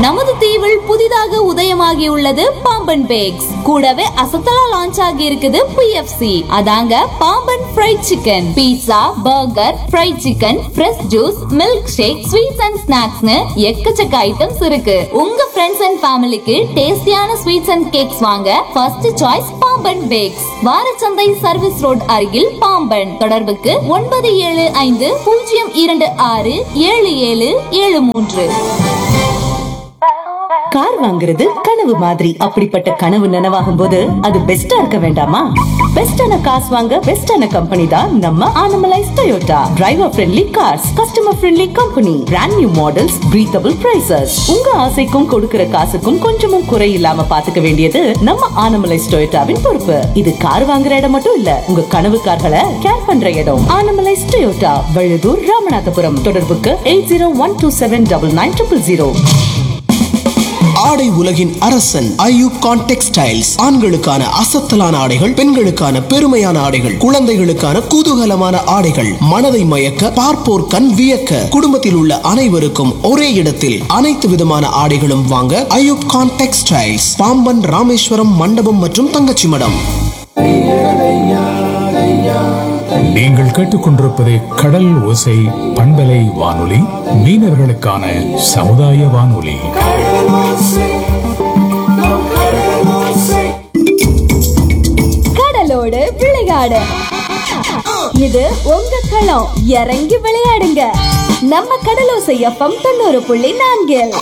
நமது தீவில் புதிதாக உதயமாகியுள்ளது பாம்பன் பேக்ஸ் கூடவே அசத்தலா லான்ச் ஆகி இருக்குது பிஎஃப்சி அதாங்க Pamban fried chicken pizza burger fried chicken fresh juice milkshake sweets and ஸ்நாக்ஸ்னு எக்கச்சக்க ஐட்டம்ஸ் இருக்கு உங்க ஃப்ரெண்ட்ஸ் அண்ட் ஃபேமிலிக்கு டேஸ்டியான ஸ்வீட்ஸ் அண்ட் கேக்ஸ் வாங்க ஃபர்ஸ்ட் சாய்ஸ் பாம்பன் பேக்ஸ் வாரச்சந்தை சர்வீஸ் ரோட் அருகில் பாம்பன் தொடர்புக்கு ஒன்பது ஏழு ஐந்து பூஜ்ஜியம் இரண்டு ஆறு ஏழு ஏழு ஏழு மூன்று கார் வாங்குறது கனவு மாதிரி அப்படிப்பட்ட கனவு நனவாகும் போது அது பெஸ்டா இருக்க வேண்டாமா பெஸ்டான காசு வாங்க பெஸ்டான கம்பெனி தான் நம்ம Anamalais Toyota driver friendly cars customer friendly company brand new models breathable prices உங்க ஆசைக்கும் கொடுக்கிற காசுக்கும் கொஞ்சமும் குறை இல்லாம பாத்துக்க வேண்டியது நம்ம ஆனமலைஸ் டொயோட்டாவின் பொறுப்பு இது கார் வாங்குற இடம் மட்டும் இல்ல உங்க கனவு கார்களை கேர் பண்ற இடம் ஆனமலைஸ் டொயோட்டா வழுதூர் ராமநாதபுரம் தொடர்புக்கு eight zero one two seven double nine triple zero ஆடை உலகின் அரசன் ஐயூப் கான் டெக்ஸ்டைல்ஸ் ஆண்களுக்கான அசத்தலான ஆடைகள் பெண்களுக்கான பெருமையான ஆடைகள் குழந்தைகளுக்கான குதூகலமான ஆடைகள் மனதை மயக்க பார்ப்போர் கண் வியக்க குடும்பத்தில் உள்ள அனைவருக்கும் ஒரே இடத்தில் அனைத்து விதமான ஆடைகளும் வாங்க ஐயூப் கான் டெக்ஸ்டைல்ஸ் பாம்பன் ராமேஸ்வரம் மண்டபம் மற்றும் தங்கச்சி மடம் நீங்கள் கேட்டுக்கொண்டிருப்பது கடல் ஓசை பண்பலை வானொலி மீனவர்களுக்கான சமுதாய வானொலி கடலோடு விளையாடு இது உங்க களம் இறங்கி விளையாடுங்க நம்ம கடலோசை எஃப்எம் தொண்ணூறு புள்ளி நான்கில்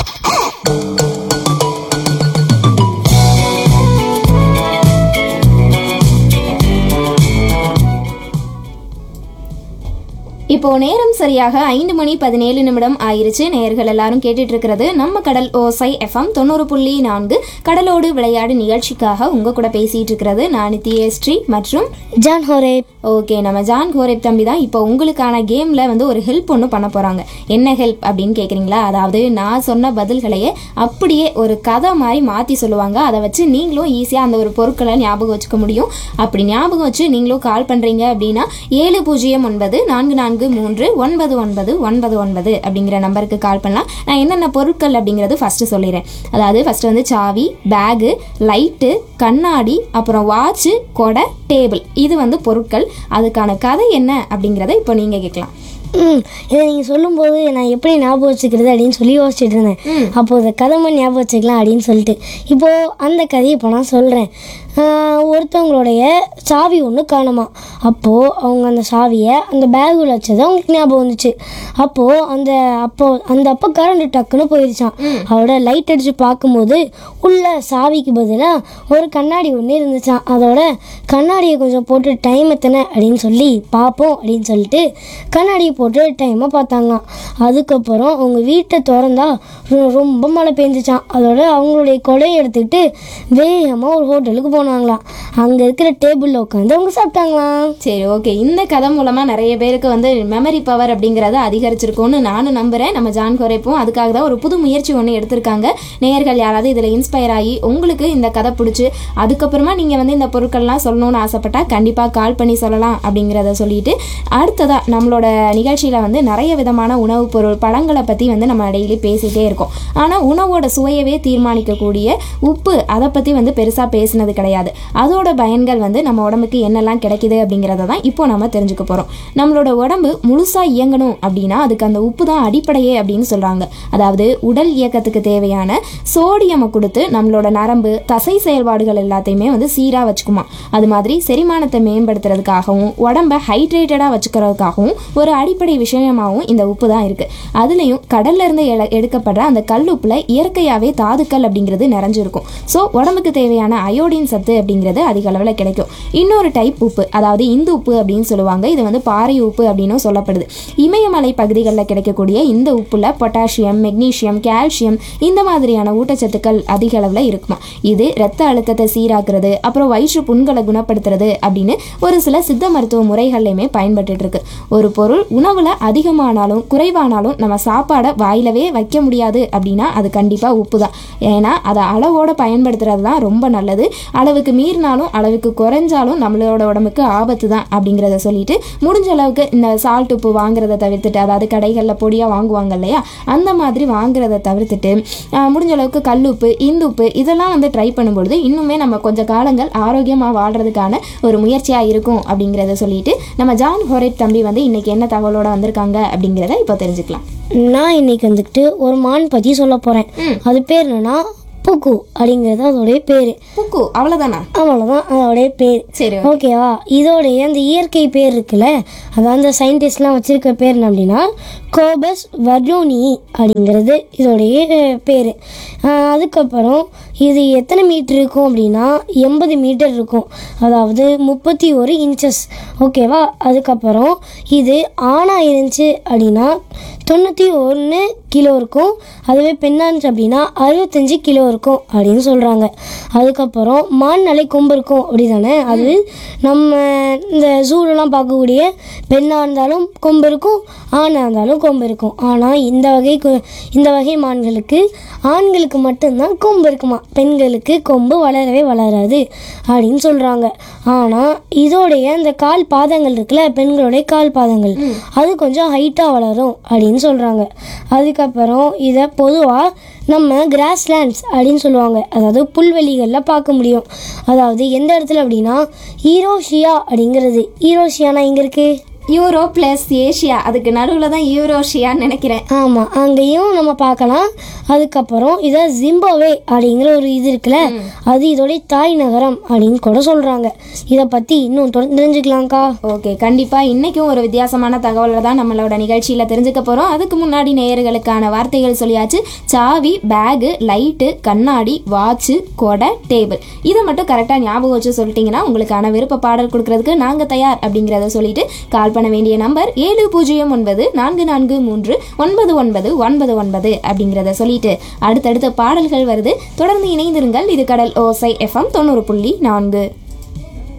இப்போ நேரம் சரியாக ஐந்து மணி பதினேழு நிமிடம் ஆயிருச்சு நேயர்கள் எல்லாரும் கேட்டுட்டு இருக்கிறது நம்ம கடல் ஓசை எஃப்எம் தொண்ணூறு புள்ளி நான்கு கடலோடு விளையாடு நிகழ்ச்சிக்காக உங்க கூட பேசிட்டு இருக்கிறது நான் நித்யஸ்ரீ மற்றும் ஜான் ஹோரேப் ஓகே நம்ம ஜான் கோரேப் தம்பி தான் இப்போ உங்களுக்கான கேம்ல வந்து ஒரு ஹெல்ப் ஒன்று பண்ண போறாங்க என்ன ஹெல்ப் அப்படின்னு கேக்குறீங்களா அதாவது நான் சொன்ன பதில்களையே அப்படியே ஒரு கதை மாதிரி மாத்தி சொல்லுவாங்க அதை வச்சு நீங்களும் ஈஸியா அந்த ஒரு பொருட்களை ஞாபகம் வச்சுக்க முடியும் அப்படி ஞாபகம் வச்சு நீங்களும் கால் பண்றீங்க அப்படின்னா ஏழு பூஜ்ஜியம் ஒன்பது நான்கு நான்கு மூன்று ஒன்பது ஒன்பது ஒன்பது ஒன்பது அப்படிங்கிற நம்பருக்கு கால் பண்ணலாம் நான் என்னென்ன பொருட்கள் அப்படிங்கிறது ஃபர்ஸ்ட் சொல்லிடுறேன் அதாவது ஃபர்ஸ்ட் வந்து சாவி பேகு லைட்டு கண்ணாடி அப்புறம் வாட்சு கொடை டேபிள் இது வந்து பொருட்கள் அதுக்கான கதை என்ன அப்படிங்கிறத இப்போ நீங்கள் கேட்கலாம் ம் இதை நீங்கள் சொல்லும்போது நான் எப்படி ஞாபகம் வச்சுக்கிறது அப்படின்னு சொல்லி யோசிச்சுட்டு இருந்தேன் அப்போது இந்த கதை மாதிரி ஞாபகம் வச்சுக்கலாம் அப்படின்னு சொல்லிட்டு இப்போது அந்த கதையை இப்போ நான் சொல்கிறேன் ஒருத்தவங்களுடைய சாவி ஒன்று காணுமா அப்போது அவங்க அந்த சாவியை அந்த பேக்கில் வச்சது அவங்களுக்கு ஞாபகம் வந்துச்சு அப்போது அந்த அப்போ அந்த அப்போ கரண்ட் டக்குன்னு போயிடுச்சான் அவரோட லைட் அடித்து பார்க்கும்போது உள்ள சாவிக்கு பதிலாக ஒரு கண்ணாடி ஒன்று இருந்துச்சான் அதோட கண்ணாடியை கொஞ்சம் போட்டு டைம் எத்தனை அப்படின்னு சொல்லி பார்ப்போம் அப்படின்னு சொல்லிட்டு கண்ணாடியை போட்டு டைமை பார்த்தாங்களாம் அதுக்கப்புறம் அவங்க வீட்டை திறந்தா ரொ- ரொம்ப மழை பெஞ்சிச்சான் அதோட அவங்களுடைய கொடையை எடுத்துக்கிட்டு வேகமாக ஒரு ஹோட்டலுக்கு போனாங்களாம் அங்கே இருக்கிற டேபிளில் உட்காந்து அவங்க சாப்பிட்டாங்களாம் சரி ஓகே இந்த கதை மூலமாக நிறைய பேருக்கு வந்து மெமரி பவர் அப்படிங்கிறது அதிகரிச்சிருக்கும்னு நானும் நம்புகிறேன் நம்ம ஜான் குறைப்போம் அதுக்காக தான் ஒரு புது முயற்சி ஒன்று எடுத்திருக்காங்க நேயர்கள் யாராவது இதில் இன்ஸ்பயர் ஆகி உங்களுக்கு இந்த கதை பிடிச்சி அதுக்கப்புறமா நீங்கள் வந்து இந்த பொருட்கள்லாம் சொல்லணும்னு ஆசைப்பட்டா கண்டிப்பாக கால் பண்ணி சொல்லலாம் அப்படிங்கிறத சொல்லிட்டு அடுத்ததாக நம்மளோட நிகழ்ச்சியில் வந்து நிறைய விதமான உணவுப் பொருள் பழங்களை பற்றி வந்து நம்ம டெய்லி பேசிகிட்டே இருக்கோம் ஆனால் உணவோட சுவையவே தீர்மானிக்கக்கூடிய உப்பு அதை பற்றி வந்து பெருசாக பேசினது கிடையாது அதோட பயன்கள் வந்து நம்ம உடம்புக்கு என்னெல்லாம் கிடைக்குது அப்படிங்கிறத தான் இப்போ நம்ம தெரிஞ்சுக்க போகிறோம் நம்மளோட உடம்பு முழுசாக இயங்கணும் அப்படின்னா அதுக்கு அந்த உப்பு தான் அடிப்படையே அப்படின்னு சொல்கிறாங்க அதாவது உடல் இயக்கத்துக்கு தேவையான சோடியமை கொடுத்து நம்மளோட நரம்பு தசை செயல்பாடுகள் எல்லாத்தையுமே வந்து சீராக வச்சுக்குமா அது மாதிரி செரிமானத்தை மேம்படுத்துறதுக்காகவும் உடம்பை ஹைட்ரேட்டடாக வச்சுக்கிறதுக்காகவும் ஒரு அடிப்படை விஷயமாகவும் இந்த உப்பு தான் இருக்குது அதுலேயும் கடல்ல இருந்து எல- எடுக்கப்படுற அந்த கல்லுப்பில் இயற்கையாகவே தாதுக்கள் அப்படிங்கிறது நிறைஞ்சிருக்கும் ஸோ உடம்புக்கு தேவையான அயோடின் சத்து அப்படிங்கிறது அதிக அளவில் கிடைக்கும் இன்னொரு டைப் உப்பு அதாவது இந்து உப்பு அப்படின்னு சொல்லுவாங்க இது வந்து பாறை உப்பு அப்படின்னும் சொல்லப்படுது இமயமலை பகுதிகளில் கிடைக்கக்கூடிய இந்த உப்புல பொட்டாசியம் மெக்னீசியம் கால்சியம் இந்த மாதிரியான ஊட்டச்சத்துக்கள் அதிக அளவில் இருக்குமா இது இரத்த அழுத்தத்தை சீராக்குறது அப்புறம் வயிற்று புண்களை குணப்படுத்துறது அப்படின்னு ஒரு சில சித்த மருத்துவ முறைகள்லையுமே பயன்பட்டுட்டு இருக்கு ஒரு பொருள் உணவுல அதிகமானாலும் குறைவானாலும் நம்ம சாப்பாடை வாயிலவே வைக்க முடியாது அப்படின்னா அது கண்டிப்பா உப்பு தான் ஏன்னா அதை அளவோட பயன்படுத்துறது தான் ரொம்ப நல்லது அளவுக்கு அளவுக்கு மீறினாலும் அளவுக்கு குறைஞ்சாலும் நம்மளோட உடம்புக்கு ஆபத்து தான் அப்படிங்கிறத சொல்லிட்டு முடிஞ்ச அளவுக்கு இந்த சால்ட் உப்பு வாங்குறத தவிர்த்துட்டு அதாவது கடைகளில் பொடியாக வாங்குவாங்க இல்லையா அந்த மாதிரி வாங்குறத தவிர்த்துட்டு ஆஹ், முடிஞ்ச அளவுக்கு கல்லுப்பு இந்துப்பு இதெல்லாம் வந்து ட்ரை பண்ணும்பொழுது இன்னுமே நம்ம கொஞ்சம் காலங்கள் ஆரோக்கியமாக வாழ்றதுக்கான ஒரு முயற்சியாக இருக்கும் அப்படிங்கிறத சொல்லிட்டு நம்ம ஜான் ஹொரேட் தம்பி வந்து இன்னைக்கு என்ன தகவலோட வந்திருக்காங்க அப்படிங்கிறத இப்போ தெரிஞ்சுக்கலாம் நான் இன்னைக்கு வந்துக்கிட்டு ஒரு மான் பற்றி சொல்ல போகிறேன் அது பேர் என்னன்னா புக்கு அப்படிங்கிறது அதோடைய பேர் புக்கு அவ்வளோதானா அவ்வளோதான் அதோடைய பேர் சரி ஓகேவா இதோடைய அந்த இயற்கை பேர் இருக்குல்ல அதான் அந்த சயின்டிஸ்ட்லாம் வச்சிருக்க பேர் என்ன அப்படின்னா கோபஸ் வர்லோனி அப்படிங்கிறது இதோடைய பேர் அதுக்கப்புறம் இது எத்தனை மீட்டர் இருக்கும் அப்படின்னா எண்பது மீட்டர் இருக்கும் அதாவது முப்பத்தி ஒரு இன்ச்சஸ் ஓகேவா அதுக்கப்புறம் இது ஆணாக இருந்துச்சு அப்படின்னா தொண்ணூற்றி ஒன்று கிலோ இருக்கும் அதுவே பெண்ணாக இருந்துச்சு அப்படின்னா அறுபத்தஞ்சு கிலோ இருக்கும் அப்படின்னு சொல்கிறாங்க அதுக்கப்புறம் மான்னாலே கொம்பு இருக்கும் அப்படி தானே அது நம்ம இந்த ஜூலெலாம் பார்க்கக்கூடிய பெண்ணாக இருந்தாலும் கொம்பு இருக்கும் ஆணாக இருந்தாலும் கொம்பு இருக்கும் ஆனால் இந்த வகை கு- இந்த வகை மான்களுக்கு ஆண்களுக்கு மட்டும்தான் கொம்பு இருக்குமா பெண்களுக்கு கொம்பு வளரவே வளராது அப்படின்னு சொல்கிறாங்க ஆனால் இதோடைய இந்த கால் பாதங்கள் இருக்குல்ல பெண்களுடைய கால் பாதங்கள் அது கொஞ்சம் ஹைட்டாக வளரும் அப்படின்னு சொல்கிறாங்க அதுக்கப்புறம் இதை பொதுவாக நம்ம கிராஸ்லேண்ட்ஸ் அப்படின்னு சொல்லுவாங்க அதாவது புல்வெளிகளில் பார்க்க முடியும் அதாவது எந்த இடத்துல அப்படின்னா ஈரோஷியா அப்படிங்கிறது ஈரோஷியானா எங்கே இருக்குது யூரோ ப்ளஸ் ஏஷியா அதுக்கு நடுவில் தான் யூரோஷியான்னு நினைக்கிறேன் ஆமாம் அங்கேயும் நம்ம பார்க்கலாம் அதுக்கப்புறம் இதை ஜிம்பாவே அப்படிங்கிற ஒரு இது இருக்குல்ல அது இதோடைய தாய் நகரம் அப்படின்னு கூட சொல்கிறாங்க இதை பற்றி இன்னும் தொடர்ந்து தெரிஞ்சுக்கலாம்க்கா ஓகே கண்டிப்பாக இன்றைக்கும் ஒரு வித்தியாசமான தகவலை தான் நம்மளோட நிகழ்ச்சியில் தெரிஞ்சுக்க போகிறோம் அதுக்கு முன்னாடி நேயர்களுக்கான வார்த்தைகள் சொல்லியாச்சு சாவி பேகு லைட்டு கண்ணாடி வாட்சு கொடை டேபிள் இதை மட்டும் கரெக்டாக ஞாபகம் வச்சு சொல்லிட்டீங்கன்னா உங்களுக்கான விருப்ப பாடல் கொடுக்கறதுக்கு நாங்கள் தயார் அப்படிங்கிறத சொல்லிட்டு கால் பண்ண வேண்டிய நம்பர் ஏழு பூஜ்ஜியம் ஒன்பது நான்கு நான்கு மூன்று ஒன்பது ஒன்பது ஒன்பது ஒன்பது அப்படிங்கிறத சொல்லிட்டு அடுத்தடுத்த பாடல்கள் வருது தொடர்ந்து இணைந்திருங்கள் இது கடல் ஓசை எஃப்எம் தொண்ணூறு புள்ளி நான்கு